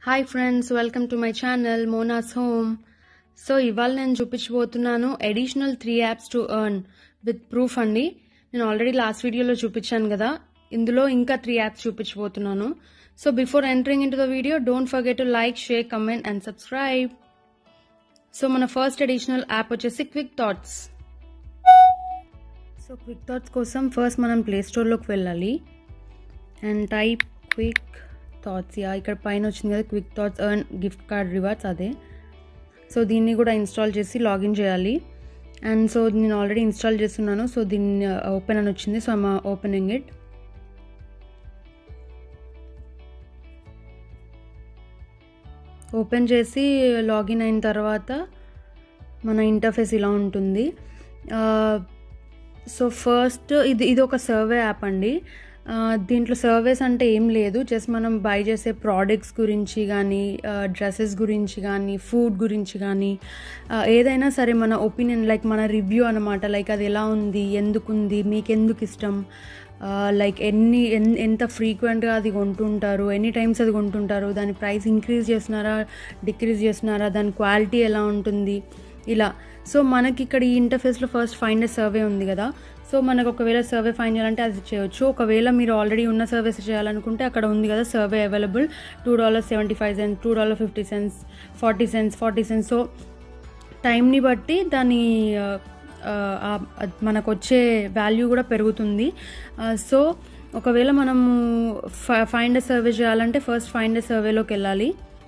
Hi friends welcome to my channel Mona's home so ఇవాళ నేను చూపించబోతున్నాను additional three apps to earn with proof అండి నేను ఆల్రెడీ లాస్ట్ వీడియోలో చూపించాను కదా ఇందులో ఇంకా త్రీ యాప్స్ చూపించబోతున్నాను so before entering into the video don't forget to like share comment and subscribe so మన ఫస్ట్ అడిషనల్ యాప్ వచ్చేసి quick thoughts so quick thoughts కోసం ఫస్ట్ మనం ప్లే స్టోర్లోకి వెళ్ళాలి and type quick thoughts yeah ఇక్కడ పైన వచ్చింది కదా quick thoughts earn gift card rewards అదే సో దీన్ని కూడా ఇన్స్టాల్ చేసి లాగిన్ చేయాలి అండ్ సో నేను ఆల్రెడీ ఇన్స్టాల్ చేస్తున్నాను సో దీన్ని ఓపెన్ అని వచ్చింది so I'm opening it open చేసి లాగిన్ అయిన తర్వాత మన ఇంటర్ఫేస్ ఇలా ఉంటుంది సో ఫస్ట్ ఇది ఇది ఒక సర్వే యాప్ అండి దీంట్లో సర్వేస్ అంటే ఏం లేదు జస్ట్ మనం బై చేసే ప్రోడక్ట్స్ గురించి కానీ డ్రెస్సెస్ గురించి కానీ ఫుడ్ గురించి కానీ ఏదైనా సరే మన ఒపీనియన్ లైక్ మన రివ్యూ అనమాట లైక్ అది ఎలా ఉంది ఎందుకు ఉంది మీకు ఎందుకు ఇష్టం లైక్ ఎన్ని ఎంత ఫ్రీక్వెంట్గా అది కొంటుంటారు ఎన్ని టైమ్స్ అది కొంటుంటారు దాని ప్రైస్ ఇంక్రీజ్ చేస్తున్నారా డిక్రీజ్ చేస్తున్నారా దాని క్వాలిటీ ఎలా ఉంటుంది ఇలా సో మనకి ఇక్కడ ఈ ఇంటర్ఫేస్లో ఫస్ట్ ఫైండ్ సర్వే ఉంది కదా సో మనకు ఒకవేళ సర్వే ఫైన్ చేయాలంటే అది చేయొచ్చు ఒకవేళ మీరు ఆల్రెడీ ఉన్న సర్వీస్ చేయాలనుకుంటే అక్కడ ఉంది కదా survey available two dollars seventy five cents two dollar fifty cents forty cents forty cents so టైంని బట్టి దాని మనకు వచ్చే వాల్యూ కూడా పెరుగుతుంది సో ఒకవేళ మనము ఫైండ్ సర్వే చేయాలంటే ఫస్ట్ ఫైండ్ సర్వేలోకి వెళ్ళాలి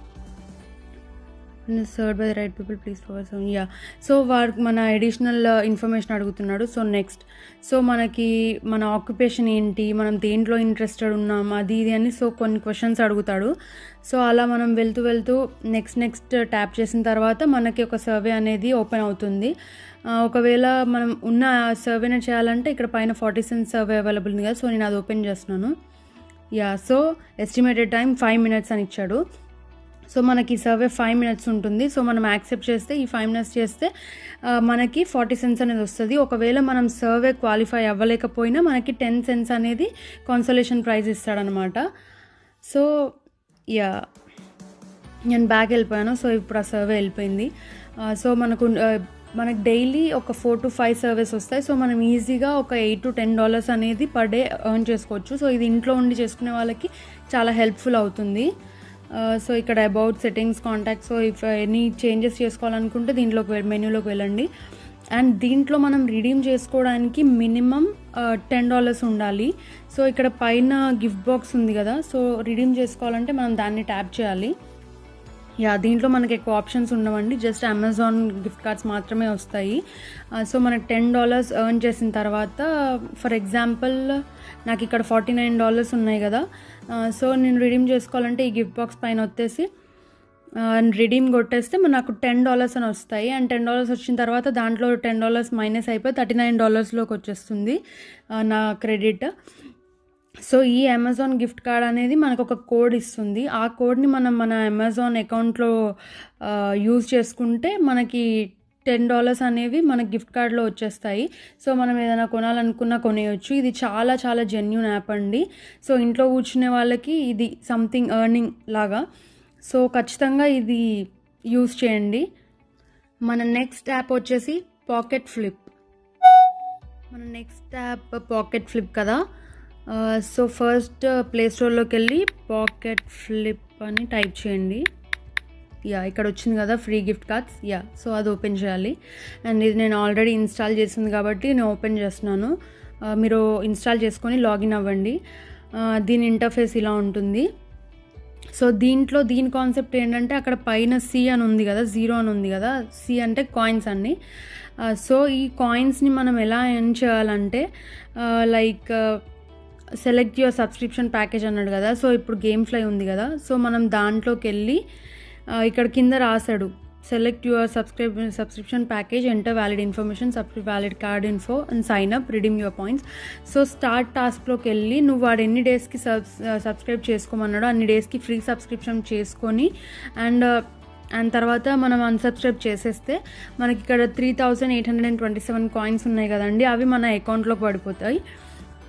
serve by the right people please for yeah so వారు మన అడిషనల్ ఇన్ఫర్మేషన్ అడుగుతున్నాడు సో నెక్స్ట్ సో మనకి మన ఆక్యుపేషన్ ఏంటి మనం దేంట్లో ఇంట్రెస్టెడ్ ఉన్నాం అది ఇది అని సో కొన్ని క్వశ్చన్స్ అడుగుతాడు సో అలా మనం వెళ్తూ వెళ్తూ నెక్స్ట్ నెక్స్ట్ ట్యాప్ చేసిన తర్వాత మనకి ఒక సర్వే అనేది ఓపెన్ అవుతుంది ఒకవేళ మనం ఉన్న సర్వేనే చేయాలంటే ఇక్కడ పైన ఫార్టీ సెన్స్ సర్వే అవైలబుల్ ఉంది కదా సో నేను అది ఓపెన్ చేస్తున్నాను yeah so estimated time five minutes అని ఇచ్చాడు సో మనకి సర్వే ఫైవ్ మినిట్స్ ఉంటుంది సో మనం యాక్సెప్ట్ చేస్తే ఈ ఫైవ్ మినిట్స్ చేస్తే మనకి ఫార్టీ సెన్స్ అనేది వస్తుంది ఒకవేళ మనం సర్వే క్వాలిఫై అవ్వలేకపోయినా మనకి టెన్ సెన్స్ అనేది కాన్సలేషన్ ప్రైజ్ ఇస్తాడనమాట సో యా నేను బ్యాక్ వెళ్ళిపోయాను సో ఇప్పుడు ఆ సర్వే వెళ్ళిపోయింది సో మనకు మనకు డైలీ ఒక ఫోర్ టు ఫైవ్ సర్వీస్ వస్తాయి సో మనం ఈజీగా ఒక ఎయిట్ టు టెన్ డాలర్స్ అనేది పర్ డే ఎర్న్ చేసుకోవచ్చు సో ఇది ఇంట్లో ఉండి చేసుకునే వాళ్ళకి చాలా హెల్ప్ఫుల్ అవుతుంది సో ఇక్కడ about settings contact so if any changes చేసుకోవాలనుకుంటే దీంట్లోకి మెన్యూలోకి వెళ్ళండి అండ్ దీంట్లో మనం రిడీమ్ చేసుకోవడానికి మినిమం టెన్ డాలర్స్ ఉండాలి సో ఇక్కడ పైన గిఫ్ట్ బాక్స్ ఉంది కదా సో రిడీమ్ చేసుకోవాలంటే మనం దాన్ని ట్యాప్ చేయాలి యా దీంట్లో మనకి ఎక్కువ ఆప్షన్స్ ఉండవండి జస్ట్ అమెజాన్ గిఫ్ట్ కార్డ్స్ మాత్రమే వస్తాయి సో మనకి టెన్ డాలర్స్ ఎర్న్ చేసిన తర్వాత ఫర్ ఎగ్జాంపుల్ నాకు ఇక్కడ ఫార్టీ నైన్ డాలర్స్ ఉన్నాయి కదా సో నేను రిడీమ్ చేసుకోవాలంటే ఈ గిఫ్ట్ బాక్స్ పైన వచ్చేసి రిడీమ్ కొట్టేస్తే నాకు టెన్ డాలర్స్ అని వస్తాయి అండ్ టెన్ డాలర్స్ వచ్చిన తర్వాత దాంట్లో టెన్ డాలర్స్ మైనస్ అయిపోయి థర్టీ నైన్ డాలర్స్లోకి వచ్చేస్తుంది నా క్రెడిట్ సో ఈ అమెజాన్ గిఫ్ట్ కార్డ్ అనేది మనకు ఒక కోడ్ ఇస్తుంది ఆ కోడ్ని మనం మన అమెజాన్ అకౌంట్లో యూజ్ చేసుకుంటే మనకి టెన్ డాలర్స్ అనేవి మన గిఫ్ట్ కార్డ్లో వచ్చేస్తాయి సో మనం ఏదైనా కొనాలనుకున్నా కొనేయచ్చు ఇది చాలా చాలా జెన్యున్ యాప్ అండి సో ఇంట్లో కూర్చునే వాళ్ళకి ఇది సంథింగ్ ఎర్నింగ్ లాగా సో ఖచ్చితంగా ఇది యూజ్ చేయండి మన నెక్స్ట్ యాప్ వచ్చేసి పాకెట్ ఫ్లిప్ మన నెక్స్ట్ యాప్ పాకెట్ ఫ్లిప్ కదా సో ఫస్ట్ ప్లే స్టోర్లోకి వెళ్ళి పాకెట్ ఫ్లిప్ అని టైప్ చేయండి యా ఇక్కడ వచ్చింది కదా free gift cards yeah so అది ఓపెన్ చేయాలి అండ్ ఇది నేను ఆల్రెడీ ఇన్స్టాల్ చేసింది కాబట్టి నేను ఓపెన్ చేస్తున్నాను మీరు ఇన్స్టాల్ చేసుకొని లాగిన్ అవ్వండి దీని ఇంటర్ఫేస్ ఇలా ఉంటుంది సో దీంట్లో దీని కాన్సెప్ట్ ఏంటంటే అక్కడ పైన సి అని ఉంది కదా జీరో అని ఉంది కదా సి అంటే కాయిన్స్ అన్ని సో ఈ కాయిన్స్ని మనం ఎలా ఎర్న్ చేయాలంటే like select your subscription package అన్నాడు కదా సో ఇప్పుడు గేమ్ ఫ్లై ఉంది కదా సో మనం దాంట్లోకి వెళ్ళి ఇక్కడ కింద రాశాడు select your subscribe subscription package enter valid information subscription valid card info and sign up redeem your points so start టాస్క్లోకి వెళ్ళి నువ్వు వాడు ఎన్ని డేస్కి సబ్ సబ్స్క్రైబ్ చేసుకోమన్నాడో అన్ని డేస్కి ఫ్రీ సబ్స్క్రిప్షన్ చేసుకొని అండ్ అండ్ తర్వాత మనం అన్సబ్స్క్రైబ్ చేసేస్తే మనకి ఇక్కడ three thousand eight hundred and twenty seven coins ఉన్నాయి కదండి అవి మన అకౌంట్లోకి పడిపోతాయి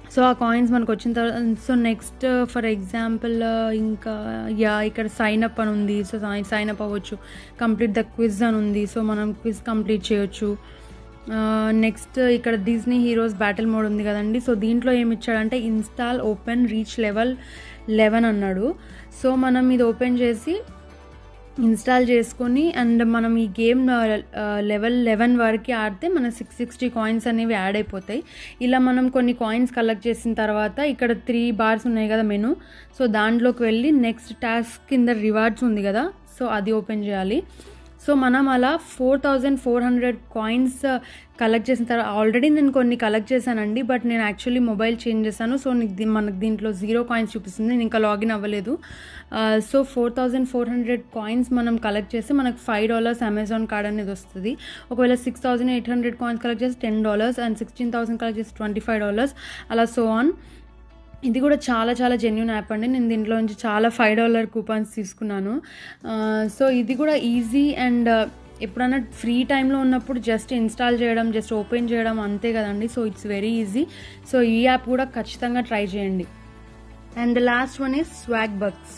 సో ఆ కాయిన్స్ మనకు వచ్చిన తర్వాత సో నెక్స్ట్ ఫర్ ఎగ్జాంపుల్ ఇంకా యా ఇక్కడ సైన్ అప్ అని ఉంది సో సైన్ అప్ అవ్వచ్చు కంప్లీట్ ద క్విజ్ అని ఉంది సో మనం క్విజ్ కంప్లీట్ చేయొచ్చు నెక్స్ట్ ఇక్కడ డిజ్నీ హీరోస్ బ్యాటిల్ మోడ్ ఉంది కదండి సో దీంట్లో ఏమి ఇచ్చాడంటే install open reach level eleven అన్నాడు సో మనం ఇది ఓపెన్ చేసి ఇన్స్టాల్ చేసుకొని అండ్ మనం ఈ గేమ్ లెవెల్ లెవెన్ వరకు ఆడితే మన సిక్స్ సిక్స్టీ కాయిన్స్ అనేవి యాడ్ అయిపోతాయి ఇలా మనం కొన్ని కాయిన్స్ కలెక్ట్ చేసిన తర్వాత ఇక్కడ త్రీ బార్స్ ఉన్నాయి కదా మెను సో దాంట్లోకి వెళ్ళి నెక్స్ట్ టాస్క్ కింద రివార్డ్స్ ఉంది కదా సో అది ఓపెన్ చేయాలి సో మనం అలా four thousand four hundred coins collect చేసిన తర్వాత ఆల్రెడీ నేను కొన్ని కలెక్ట్ చేశానండి బట్ నేను యాక్చువల్లీ మొబైల్ చేంజ్ చేశాను సో నీకు దీ- మనకు దీంట్లో జీరో కాయిన్స్ చూపిస్తుంది నేను ఇంకా లాగిన్ అవ్వలేదు so four thousand four hundred coins మనం కలెక్ట్ చేస్తే మనకు ఫైవ్ డాలర్స్ అమెజాన్ కార్డ్ అనేది వస్తుంది ఒకవేళ six thousand eight hundred coins collect చేస్తే ten dollars and sixteen thousand collect చేస్తే ట్వంటీ ఫైవ్ డాలర్స్ అలా సో ఆన్ ఇది కూడా చాలా చాలా జెన్యున్ యాప్ అండి నేను దీంట్లో నుంచి చాలా ఫైవ్ డాలర్ కూపన్స్ తీసుకున్నాను ఆ, సో ఇది కూడా ఈజీ అండ్ ఎప్పుడైనా ఫ్రీ టైంలో ఉన్నప్పుడు జస్ట్ ఇన్స్టాల్ చేయడం జస్ట్ ఓపెన్ చేయడం అంతే కదండి so it's very easy so ఈ యాప్ కూడా ఖచ్చితంగా ట్రై చేయండి and the last one is swag bucks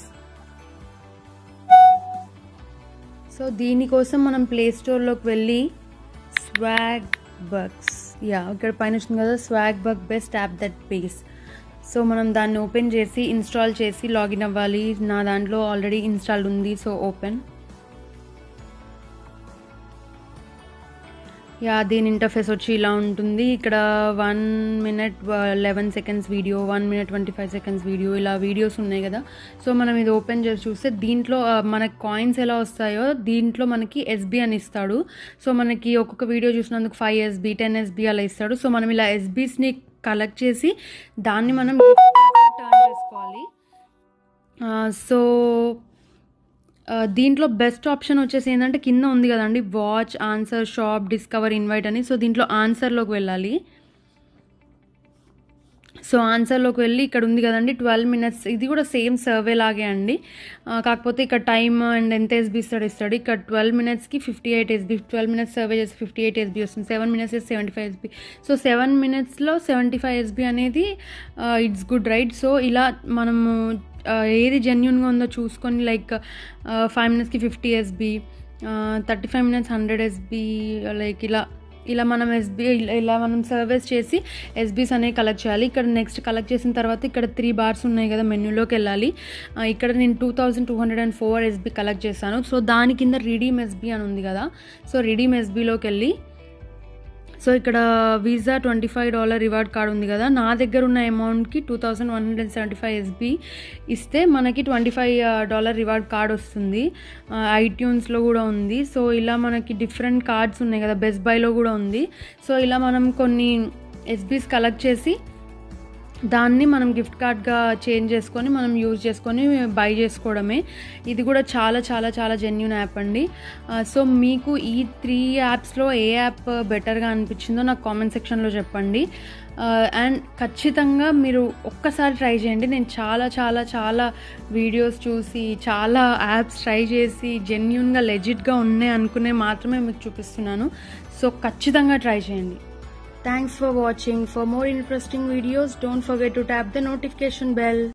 so దీనికోసం మనం ప్లే స్టోర్లోకి వెళ్ళి స్వాగ్ బక్స్ యా ఇక్కడ పైన వచ్చింది కదా swag buck best app that pays so మనం దాన్ని ఓపెన్ చేసి ఇన్స్టాల్ చేసి లాగిన్ అవ్వాలి నా దాంట్లో ఆల్రెడీ ఇన్స్టాల్ ఉంది సో ఓపెన్ యా దీని ఇంటర్ఫేస్ వచ్చి ఇలా ఉంటుంది ఇక్కడ one minute eleven seconds video one minute twenty five seconds video ఇలా వీడియోస్ ఉన్నాయి కదా సో మనం ఇది ఓపెన్ చేసి చూస్తే దీంట్లో ఆ, మనకి కాయిన్స్ ఎలా వస్తాయో దీంట్లో మనకి ఎస్బీ అని ఇస్తాడు సో మనకి ఒక్కొక్క వీడియో చూసినందుకు ఫైవ్ ఎస్బీ టెన్ ఎస్బీ అలా ఇస్తాడు సో మనం ఇలా ఎస్బీస్ని కలెక్ట్ చేసి దాన్ని మనం టర్న్ చేసుకోవాలి సో ఆ, దీంట్లో బెస్ట్ ఆప్షన్ వచ్చేసి ఏంటంటే కింద ఉంది కదండి watch answer shop discover invite అని సో దీంట్లో ఆన్సర్లోకి వెళ్ళాలి సో ఆన్సర్లోకి వెళ్ళి ఇక్కడ ఉంది కదండి ట్వెల్వ్ మినిట్స్ ఇది కూడా సేమ్ సర్వే లాగే అండి ఆ, కాకపోతే ఇక్కడ టైమ్ అండ్ ఎంత ఎస్బీ ఇస్తాడు ఇస్తాడు ఇక్కడ ట్వెల్వ్ మినిట్స్కి fifty eight SB twelve minutes survey చేసి ఫిఫ్టీ ఎయిట్ ఎస్బీ వస్తుంది సెవెన్ మినిట్స్ చేసి seventy five SB so seven మినిట్స్లో సెవెంటీ ఫైవ్ ఎస్బీ అనేది ఇట్స్ గుడ్ రైట్ సో ఇలా మనము ఆ, ఏది జెన్యున్గా ఉందో చూసుకొని లైక్ ఫైవ్ మినిట్స్కి fifty SB thirty five minutes hundred SB like ఇలా ఇలా మనం ఎస్బీ ఇలా మనం సర్వీస్ చేసి ఎస్బీస్ అనేవి కలెక్ట్ చేయాలి ఇక్కడ నెక్స్ట్ కలెక్ట్ చేసిన తర్వాత ఇక్కడ త్రీ బార్స్ ఉన్నాయి కదా మెన్యూలోకి వెళ్ళాలి ఆ, ఇక్కడ నేను two thousand two hundred and four SB collect చేశాను సో దాని కింద రిడీమ్ ఎస్బీ అని ఉంది కదా సో రిడీమ్ ఎస్బీలోకి వెళ్ళి సో ఇక్కడ Visa twenty five dollar reward card ఉంది కదా నా దగ్గర ఉన్న అమౌంట్కి two thousand one hundred seventy five SB ఇస్తే మనకి twenty five dollar reward card వస్తుంది ఐట్యూన్స్లో కూడా ఉంది సో ఇలా మనకి డిఫరెంట్ కార్డ్స్ ఉన్నాయి కదా బెస్ట్ బైలో కూడా ఉంది సో ఇలా మనం కొన్ని ఎస్బీస్ కలెక్ట్ చేసి దాన్ని మనం గిఫ్ట్ కార్డ్గా చేంజ్ చేసుకొని మనం యూజ్ చేసుకొని బై చేసుకోవడమే ఇది కూడా చాలా చాలా చాలా జెన్యున్ యాప్ అండి ఆ, సో మీకు ఈ త్రీ యాప్స్లో ఏ యాప్ బెటర్గా అనిపించిందో నాకు కామెంట్ సెక్షన్లో చెప్పండి ఆ, అండ్ ఖచ్చితంగా మీరు ఒక్కసారి ట్రై చేయండి నేను చాలా చాలా చాలా వీడియోస్ చూసి చాలా యాప్స్ ట్రై చేసి జెన్యున్గా లెజిట్గా ఉన్నాయి అనుకునే మాత్రమే మీకు చూపిస్తున్నాను సో ఖచ్చితంగా ట్రై చేయండి Thanks for watching. For more interesting videos, don't forget to tap the notification bell.